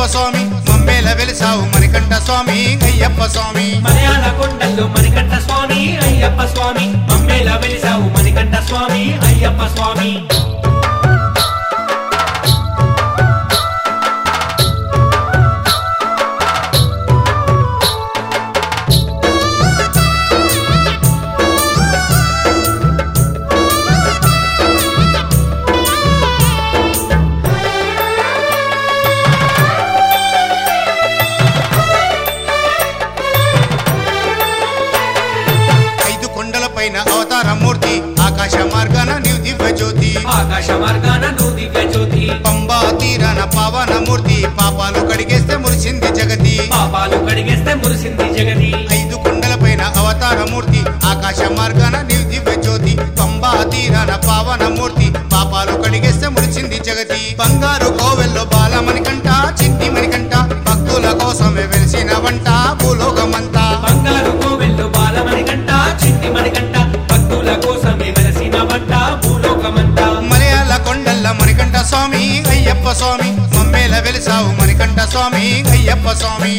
స్వామి మమ్మేల వెలిసావు మణికంఠ స్వామి అయ్యప్ప స్వామి మలయాళ కొండల్లో మణికంఠ స్వామి అయ్యప్ప స్వామి మమ్మేలా వెలిసావు మణికంఠ స్వామి అయ్యప్ప స్వామి ఐదు కొండల పైన అవతార మూర్తి ఆకాశ మార్గాన నీవు దివ్య జ్యోతి ఆకాశ మార్గాన నువ్వు దివ్య జ్యోతి పంబా తీరాన పావన మూర్తి పాపాలు కడిగేస్తే మురిసింది జగతి పాపాలు కడిగేస్తే మురిసింది జగతి ఐదు కొండల పైన అవతార మూర్తి ఆకాశ మార్గాన నీవు దివ్య జ్యోతి పంబా తీరాన పావన మూర్తి పాపాలు కడిగేస్తే మురిసింది జగతి బంగారు కోవెల్లో బాలమణికంట చిన్ని మణికంట భక్తుల కోసమే వెలిసిన వంట భూలోకమంతా బంగారు కోవెల్లో బాలమణికంట చిట్టి మణికంట భక్తుల కోసమే వెలసిన వంట భూలోకమంతా మలయాళ కొండల్ల మణికంఠ స్వామి అయ్యప్ప స్వామి మమ్మేల వెలిసావు మణికంఠ స్వామి అయ్యప్ప స్వామి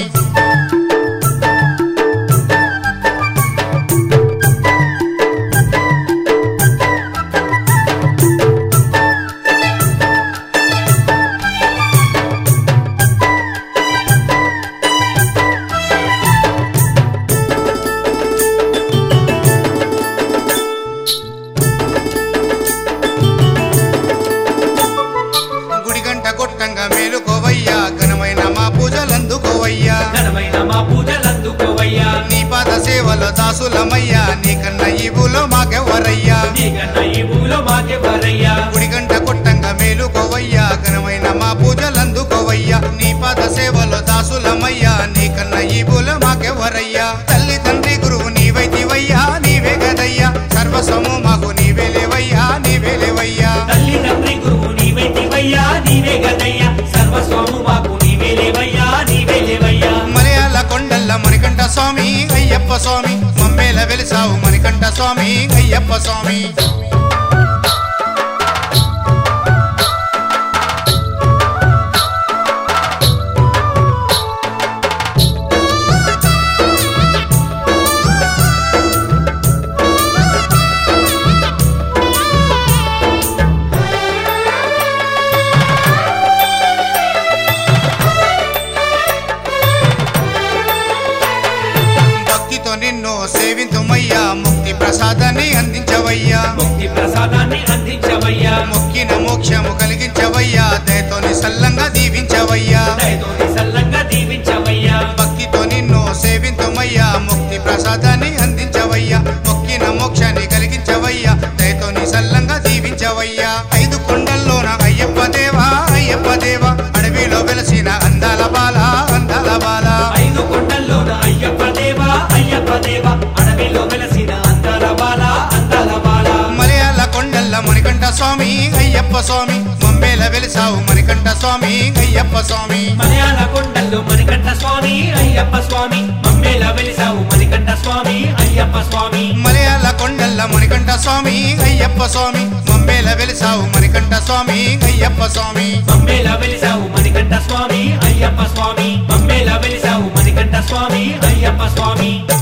గుడి గంట కొట్టంగా మేలుకోవయ్యా ఘనమైన మా పూజలందుకోవయ్యా ఘనమైన మా పూజలందుకోవయ్యా నీ పాద సేవలో దాసులమయ్యా నీకన్నా ఈ భూలో మాకెవ్వరయ్యా నీకన్నా ఈ భూలో మాకెవరయ్యా గుడి గంట కొట్టంగా మేలుకోవయ్యా ఘనమైన మా పూజలందుకోవయ్యా నీ పాద సేవలో దాసులమయ్యా నీకన్నా ఈ భూలో మాకెవ్వరయ్యా తల్లి తండ్రి గురువు నీవైతివయ్యా నీవే గదయ్యా సర్వస్వము మాకు నీవే లేవయ్యా నీవే లేవయ్యా తల్లి తండ్రి గురువు నీవైతివయ్యా నీవే గదయ్యా సర్వస్వము మాకు నీవే లేవయ్యా నీవే లేవయ్యా మలయాళ కొండల్ల మణికంఠ స్వామి అయ్యప్ప స్వామి మమ్మేల వెలిసావు మణికంఠ స్వామి అయ్యప్ప స్వామి భక్తితో నిన్ను సేవింతుమయ్యా ముక్తి ప్రసాదాన్ని అందించవయ్యా ముక్తి ప్రసాదాన్ని అందించవయ్యా మొక్కిన మోక్షము కలిగించవయ్యా దయతోని సల్లంగా దీవించవయ్యా దయతోని సల్లంగా దీవించవయ్యా భక్తితో నిన్ను సేవింతుమయ్యా ముక్తి ప్రసాదాన్ని అందించవయ్యా మొక్కిన మోక్షాన్ని కలిగించవయ్యా దయతోని సల్లంగా దీవించవయ్యా ఐదు కొండల్లోన అయ్యప్ప దేవా అయ్యప్ప దేవా అడవిలో వెలసిన అందాల బాల అందాల బాల ఐదు కొండల్లోన అయ్యప్ప దేవా అయ్యప్ప దేవా అడవిలో వెలసిన అందాల బాల అందాల బాల మలయాళ కొండల్ల మణికంఠ స్వామి అయ్యప్ప స్వామి మమ్మేల వెలిసావు మణికంఠ స్వామి అయ్యప్ప స్వామి మలయాళ కొండల్లో మణికంఠ స్వామి అయ్యప్ప స్వామి మమ్మేలా వెలిసావు మణికంఠ స్వామి అయ్యప్ప స్వామి మలయాళ కొండల్ల మణికంఠ స్వామి అయ్యప్ప స్వామి మమ్మేల వెలిసావు మణికంఠ స్వామి అయ్యప్ప స్వామి మమ్మేలా వెలిసావు మణికంఠ స్వామి అయ్యప్ప స్వామి మమ్మేలా వెలిసావు మణికంఠ స్వామి అయ్యప్ప స్వామి